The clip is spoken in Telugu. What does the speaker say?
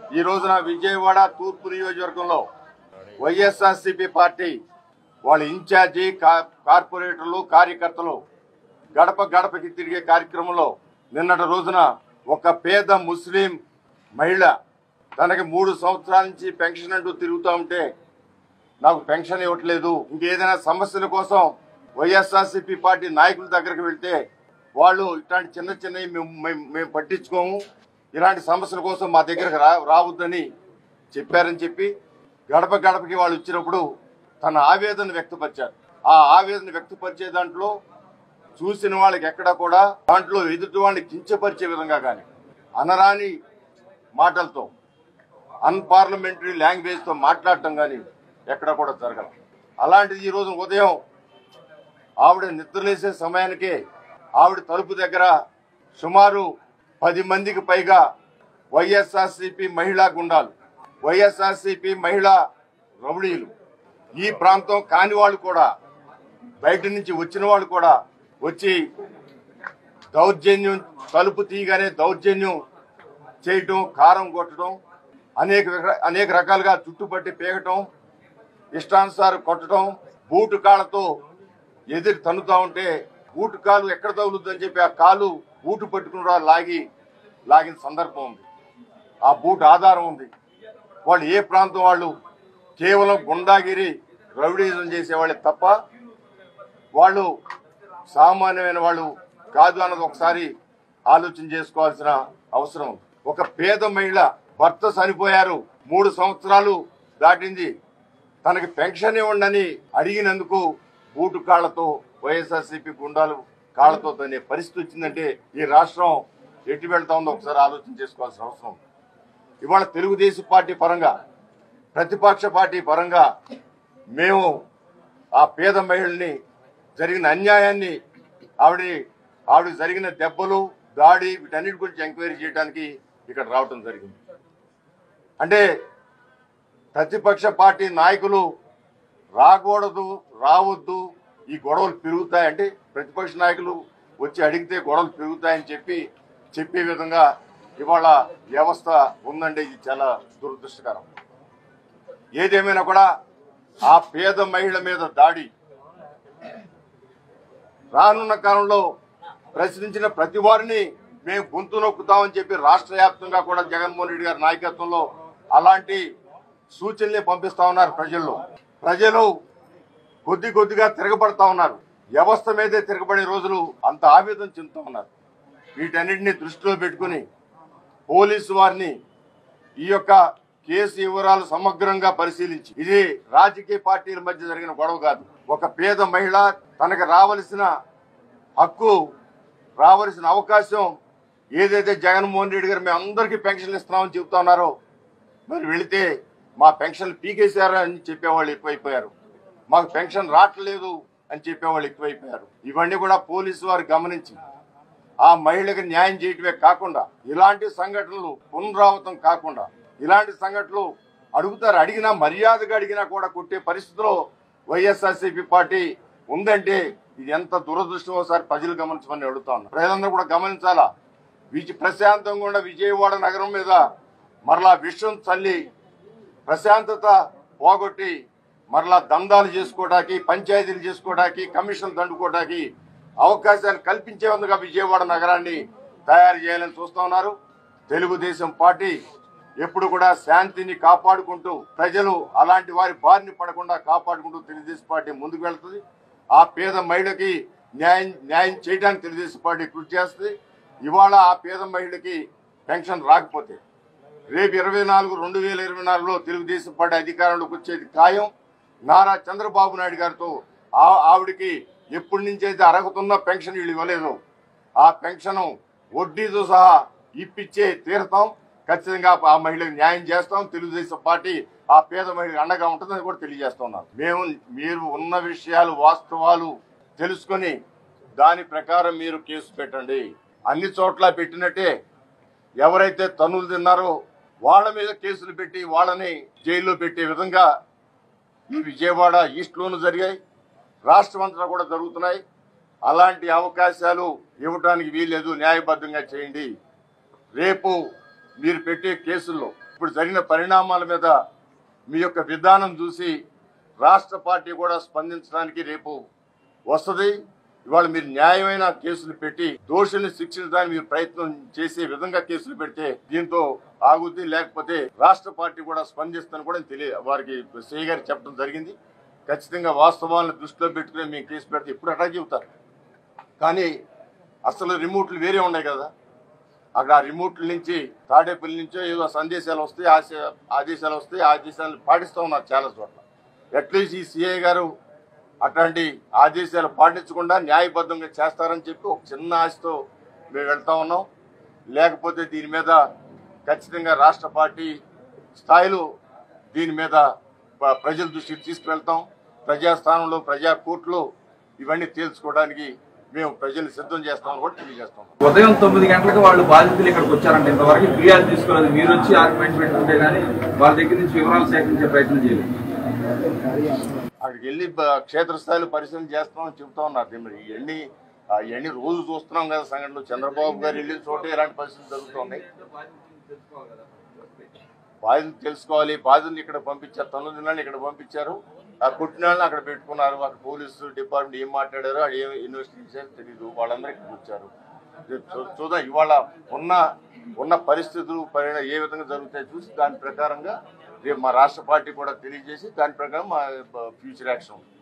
ఈ రోజున విజయవాడ తూర్పు నియోజకవర్గంలో వైఎస్ఆర్సీపీ పార్టీ వాళ్ళ ఇన్ఛార్జి కా- కార్పొరేటర్లు కార్యకర్తలు గడప గడపకి తిరిగే కార్యక్రమంలో నిన్నటి రోజున ఒక పేద ముస్లిం మహిళ తనకి మూడు సంవత్సరాల నుంచి పెన్షన్ అంటూ తిరుగుతూ ఉంటే నాకు పెన్షన్ ఇవ్వట్లేదు ఇంకేదైనా సమస్యల కోసం వైఎస్ఆర్సీపీ పార్టీ నాయకుల దగ్గరికి వెళ్తే వాళ్ళు ఇట్లాంటి చిన్న చిన్నవి మేము మేము- మేము పట్టించుకోము ఇలాంటి సమస్యల కోసం మా దగ్గరకు రా రావద్దని చెప్పారని చెప్పి గడప గడపకి వాళ్ళు వచ్చినప్పుడు తన ఆవేదన వ్యక్తపరిచారు ఆ ఆవేదన వ్యక్తపరిచే దాంట్లో చూసిన వాళ్ళకి ఎక్కడ కూడా దాంట్లో ఎదుటి వాళ్ళని కించపరిచే విధంగా కానీ అనరాని మాటలతో అన్పార్లమెంటరీ లాంగ్వేజ్ తో మాట్లాడటం కానీ ఎక్కడ కూడా జరగదు అలాంటిది ఈ రోజు ఉదయం ఆవిడ నిద్రలేసే సమయానికే ఆవిడ తలుపు దగ్గర సుమారు పది మందికి పైగా వైఎస్ఆర్సీపీ మహిళా గుండాలు వైఎస్ఆర్సీపీ మహిళా రౌడీలు ఈ ప్రాంతం కాని వాళ్ళు కూడా బయట నుంచి వచ్చిన వాళ్ళు కూడా వచ్చి దౌర్జన్యం తలుపు తీయగానే దౌర్జన్యం చేయటం కారం కొట్టడం అనేక రక- అనేక రకాలుగా చుట్టుపట్టి పీకటం ఇష్టానుసారం కొట్టడం బూటు కాళ్ళతో ఎదురు తన్నుతా ఉంటే బూటు కాలు ఎక్కడ తగులుద్దని చెప్పి ఆ కాలు బూటు పట్టుకుని రా లాగి లాగిన సందర్భం ఉంది ఆ బూట్ ఆధారం ఉంది వాళ్ళు ఏ ప్రాంతం వాళ్ళు కేవలం గుండాగిరి రౌడీజం చేసేవాళ్ళే తప్ప వాళ్ళు సామాన్యమైన వాళ్ళు కాదు అన్నది ఒకసారి ఆలోచన చేసుకోవాల్సిన అవసరం ఉంది ఒక పేద మహిళ భర్త చనిపోయారు మూడు సంవత్సరాలు దాటింది తనకి పెన్షన్ ఇవ్వండి అడిగినందుకు బూటు కాళ్లతో వైఎస్ఆర్సీపీ గుండాలు కాళ్లతో తనే పరిస్థితి వచ్చిందంటే ఈ రాష్ట్రం ఎటు వెళ్తా ఉందో ఒకసారి ఆలోచన చేసుకోవాల్సిన అవసరం ఉంది. ఇవాళ తెలుగుదేశం పార్టీ పరంగా ప్రతిపక్ష పార్టీ పరంగా మేము ఆ పేద మహిళల్ని జరిగిన అన్యాయాన్ని ఆవిడ ఆవిడ జరిగిన దెబ్బలు దాడి వీటన్నిటి గురించి ఎంక్వైరీ చేయడానికి ఇక్కడ రావటం జరిగింది అంటే ప్రతిపక్ష పార్టీ నాయకులు రాకూడదు రావద్దు ఈ గొడవలు పెరుగుతాయంటే ప్రతిపక్ష నాయకులు వచ్చి అడిగితే గొడవలు పెరుగుతాయని చెప్పి చెప్పే విధంగా ఇవాళ వ్యవస్థ ఉందండి ఇది చాలా దురదృష్టకరం ఏదేమైనా కూడా ఆ పేద మహిళ మీద దాడి రానున్న కాలంలో ప్రశ్నించిన ప్రతి వారిని మేము గొంతు నొక్కుతామని చెప్పి రాష్ట్ర వ్యాప్తంగా కూడా జగన్మోహన్ రెడ్డి గారి నాయకత్వంలో అలాంటి సూచనలే పంపిస్తా ఉన్నారు ప్రజల్లో ప్రజలు కొద్ది కొద్దిగా తిరగబడతా ఉన్నారు వ్యవస్థ మీదే తిరగబడే రోజులు అంత ఆవేదన చెందుతా ఉన్నారు వీటన్నిటిని దృష్టిలో పెట్టుకుని పోలీసు వారిని ఈ యొక్క కేసు వివరాలు సమగ్రంగా పరిశీలించి ఇది రాజకీయ పార్టీల మధ్య జరిగిన గొడవ కాదు ఒక పేద మహిళ తనకు రావలసిన హక్కు రావలసిన అవకాశం ఏదైతే జగన్మోహన్ రెడ్డి గారు మేము అందరికీ పెన్షన్లు ఇస్తున్నామని చెబుతా ఉన్నారో మరి వెళితే మా పెన్షన్లు పీకేశారు అని చెప్పేవాళ్ళు ఎక్కువైపోయారు మాకు పెన్షన్ రావట్లేదు అని చెప్పేవాళ్ళు ఎక్కువైపోయారు ఇవన్నీ కూడా పోలీసు వారు గమనించి ఆ మహిళకు న్యాయం చేయటమే కాకుండా ఇలాంటి సంఘటనలు పునరావృతం కాకుండా ఇలాంటి సంఘటనలు అడుగుతారు అడిగినా మర్యాదగా అడిగినా కూడా కొట్టే పరిస్థితిలో వైఎస్ఆర్సీపీ పార్టీ ఉందంటే ఇది ఎంత దురదృష్టం ఒకసారి ప్రజలు గమనించమని అడుగుతా ఉన్నా ప్రజలందరూ కూడా గమనించాలా విజ ప్రశాంతంగా ఉన్న విజయవాడ నగరం మీద మరలా విషం చల్లి ప్రశాంతత పోగొట్టి మరలా దందాలు చేసుకోవడానికి పంచాయతీలు చేసుకోవడానికి కమిషన్ దండుకోవడానికి అవకాశాలు కల్పించే విధంగా విజయవాడ నగరాన్ని తయారు చేయాలని చూస్తా ఉన్నారు తెలుగుదేశం పార్టీ ఎప్పుడు కూడా శాంతిని కాపాడుకుంటూ ప్రజలు అలాంటి వారి బారిన పడకుండా కాపాడుకుంటూ తెలుగుదేశం పార్టీ ముందుకు వెళ్తుంది ఆ పేద మహిళకి న్యాయం న్యాయం చేయడానికి తెలుగుదేశం పార్టీ కృషి చేస్తుంది ఇవాళ ఆ పేద మహిళకి పెన్షన్ రాకపోతే రేపు ఇరవై నాలుగు రెండు వేల ఇరవై నాలుగులో తెలుగుదేశం పార్టీ అధికారంలోకి వచ్చేది ఖాయం నారా చంద్రబాబు నాయుడు గారితో ఆ- ఆవిడకి ఎప్పటి నుంచి అయితే అర్హత ఉన్న పెన్షన్ వీళ్ళు ఇవ్వలేదు ఆ పెన్షన్ వడ్డీతో సహా ఇప్పించే తీరుతాం ఖచ్చితంగా ఆ మహిళకు న్యాయం చేస్తాం తెలుగుదేశం పార్టీ ఆ పేద మహిళకు అండగా ఉంటుందని కూడా తెలియజేస్తున్నాం మేము మీరు ఉన్న విషయాలు వాస్తవాలు తెలుసుకొని దాని ప్రకారం మీరు కేసు పెట్టండి అన్ని చోట్ల పెట్టినట్టే ఎవరైతే తన్నులు తిన్నారో వాళ్ళ మీద కేసులు పెట్టి వాళ్ళని జైల్లో పెట్టే విధంగా ఈ విజయవాడ ఈస్ట్ లోను జరిగాయి రాష్ట్రం అంతటా కూడా జరుగుతున్నాయి అలాంటి అవకాశాలు ఇవ్వటానికి వీల్లేదు న్యాయబద్ధంగా చేయండి రేపు మీరు పెట్టే కేసుల్లో ఇప్పుడు జరిగిన పరిణామాల మీద మీ యొక్క విధానం చూసి రాష్ట్ర పార్టీ కూడా స్పందించడానికి రేపు వస్తుంది ఇవాళ మీరు న్యాయమైన కేసులు పెట్టి దోషుల్ని శిక్షించడానికి మీరు ప్రయత్నం చేసే విధంగా కేసులు పెడితే దీంతో ఆగుద్ది లేకపోతే రాష్ట్ర పార్టీ కూడా స్పందిస్తుందని కూడా తెలియ వారికి సిఐ గారు చెప్పడం జరిగింది ఖచ్చితంగా వాస్తవాలను దృష్టిలో పెట్టుకుని మేము కేసు పెడితే ఇప్పుడు అటా చెబుతారు కానీ అసలు రిమోట్లు వేరే ఉన్నాయి కదా అక్కడ ఆ రిమోట్ల నుంచి తాడేపల్లి నుంచో ఏదో సందేశాలు వస్తాయి ఆశ- ఆదేశాలు వస్తాయి ఆ ఆదేశాలు పాటిస్తూ ఉన్నారు చాలా చోట్ల అట్లీస్ట్ ఈ సిఐ గారు అట్లాంటి ఆదేశాలు పాటించకుండా న్యాయబద్ధంగా చేస్తారని చెప్పి ఒక చిన్న ఆశతో మేము వెళ్తా ఉన్నాం లేకపోతే దీని మీద ఖచ్చితంగా రాష్ట్ర పార్టీ స్థాయిలో దీని మీద ప- ప్రజల దృష్టికి తీసుకువెళ్తాం ప్రజాస్థానంలో ప్రజా కోర్టులో ఇవన్నీ తేల్చుకోవడానికి మేము ప్రజల్ని సిద్ధం చేస్తామని కూడా తెలియజేస్తాం ఉదయం తొమ్మిది గంటలకు వాళ్ళు బాధితులు ఇక్కడికి వచ్చారంటే ఇంతవరకు ఫిర్యాదు తీసుకోలేదు మీరు వచ్చి ఆర్గ్యుమెంట్ పెట్టుకుంటే కానీ వాళ్ళ దగ్గర నుంచి వివరాలు సేకరించే ప్రయత్నం చేయలేదు అక్కడికి వెళ్ళి బ- క్షేత్రస్థాయిలో పరిశీలన చేస్తామని చెబుతా ఉన్నారు మరి ఇవన్నీ ఆ, ఇవన్నీ రోజు చూస్తున్నాం కదా సంఘటనలు చంద్రబాబు గారు వెళ్ళిన చోట ఇలాంటి పరిస్థితులు జరుగుతున్నాయి బాధితులు తెలుసుకోవాలి బాధితులు ఇక్కడ పంపించారు తొమ్మిది దినాలు ఇక్కడ పంపించారు ఆ కొట్టిన వాళ్ళని అక్కడ పెట్టుకున్నారు అక్కడ పోలీసు డిపార్ట్మెంట్ ఏం మాట్లాడారో అది ఏం ఇన్వెస్టిగేషన్ చేశారో తెలియదు వాళ్ళందరూ ఇక్కడ వచ్చారు రేపు చూ- చూద్దాం ఇవాళ ఉన్న ఉన్న పరిస్థితులు పరిణ ఏ విధంగా జరుగుతాయి చూసి దాని ప్రకారంగా రేపు మా రాష్ట్ర పార్టీ కూడా తెలియజేసి దాని ప్రకారం మా ఫ్యూచర్ యాక్షన్ ఉంటుంది